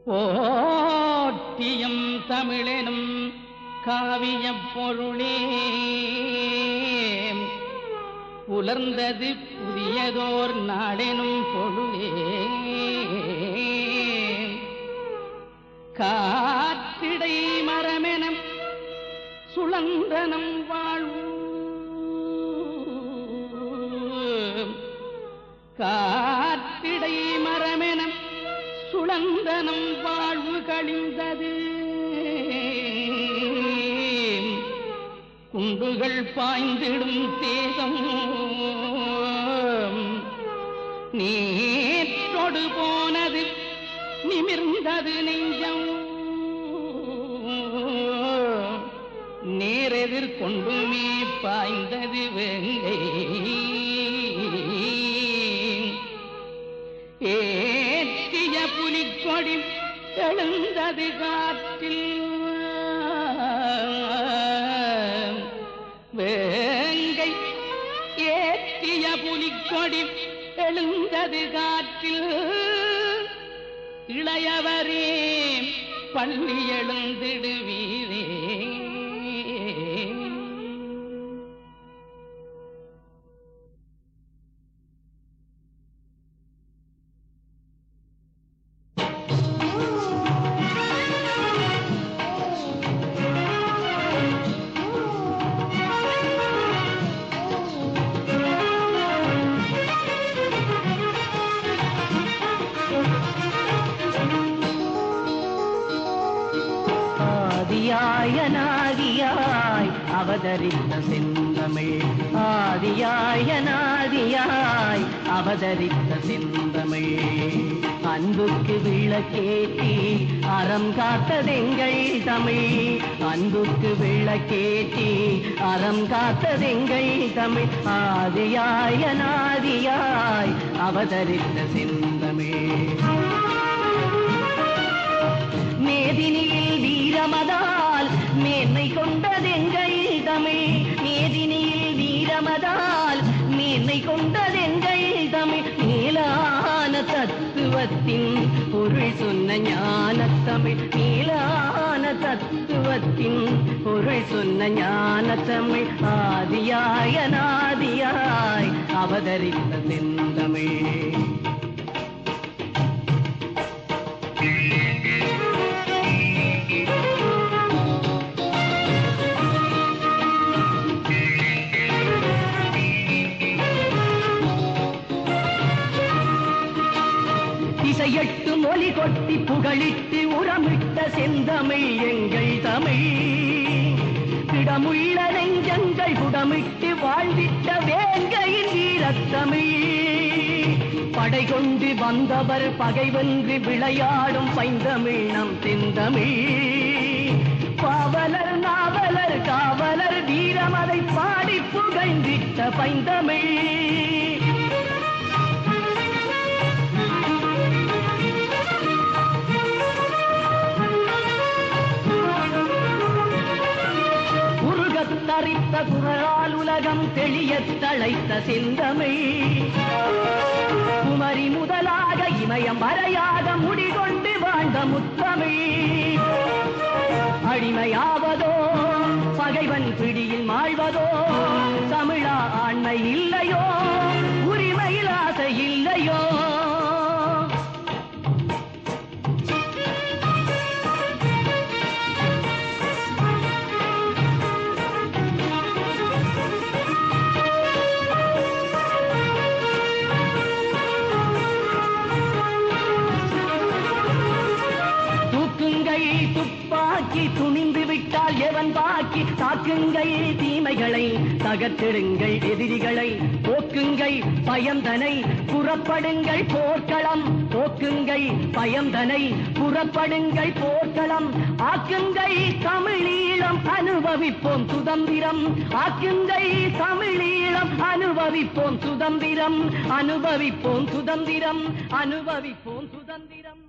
போற்றியம் தமிழெனும் காவியப் பொருளே புலர்ந்தது புதியதோர் நாடெனும் பொழுதே காத்திடை மரமெனம் சுழந்தனம் வாழ்வு காத்திடை மரமெனம் சுழந்தனம் வாழ்வு கழிந்தது குண்டுகள் பாய்ந்திடும் தேசம் நேற்றொடு போனது நிமிர்ந்தது நெஞ்சம் நேரெதிர் கொண்டுமே பாய்ந்தது வெங்கை ஏற்றிய புலிக்கொடி எழுந்தது காற்றில் வேங்கை ஏற்றிய புலிக்கொடி எழுந்தது காற்றில் இளையவரே பள்ளி எழுந்திடுவீரே ஆதியாய் அநாதியாய் அவதரித்த செந்தமிழ் ஆதியாய் அநாதியாய் அவதரித்த செந்தமிழ் அன்புக்கு விளக்கேற்றி அறம் காத்ததெங்கள் தமிழ் அன்புக்கு விளக்கேற்றி அறம் காத்ததெங்கள் தமிழ் ஆதியாய் அநாதியாய் அவதரித்த செந்தமிழ் மேதினியில் வீரமதால் மேன்மை கொண்டதெங்கள் தமிழ் மேதினியில் வீரமதால் மேன்மை கொண்டதெங்கள் தமிழ் மேலான தத்துவத்தின் பொருள் சொன்ன ஞான தமிழ் மேலான தத்துவத்தின் பொருள் சொன்ன ஞான தமிழ் ஆதியாய் அநாதியாய் அவதரித்த செந்தமிழ் இசையட்டு மொழி கொட்டி புகழிட்டு உரமிட்ட செந்தமிழ் எங்கள் தமிழ் திடமுள்ள நெஞ்சங்கள் குடமிட்டு வாழ்ந்திட்ட வேங்கையின் வீரத்தமிழ் படை கொண்டு வந்தவர் பகைவென்று விளையாடும் பைந்தமிழ் நம் தெந்தமிழ் பாவலர் நாவலர் காவலர் வீரமதை பாடி புகழ்ந்திட்ட பைந்தமிழ் உருகத் தரித்த குரலால் உலகம் தெளியத் தழைத்த செந்தமிழ் குமரி முதலாக இமயம் வரையாக முடிகொண்டு வாழ்ந்த முத்தமிழ் அடிமையாவதோ பகைவன் பிடியில் மாழ்வதோ தமிழா ஆண்மை இல்லையோ உரிமையில் ஆசை இல்லையோ தூக்குங்கள் துப்பாக்கி துணிந்து விட்டால் எவன் பாக்கி தாக்குங்கள் தீமைகளை தகர்த்திடுங்கள் எதிரிகளை போக்குங்கள் பயந்தனை புறப்படுங்கள் போர்க்களம் போக்குங்கள் பயந்தனை புறப்படுங்கள் போர்க்களம் ஆக்குங்கள் தமிழீழம் அனுபவிப்போம் சுதந்திரம் ஆக்குங்கள் தமிழீழம் அனுபவிப்போம் சுதந்திரம் அனுபவிப்போம் சுதந்திரம் அனுபவிப்போம் சுதந்திரம்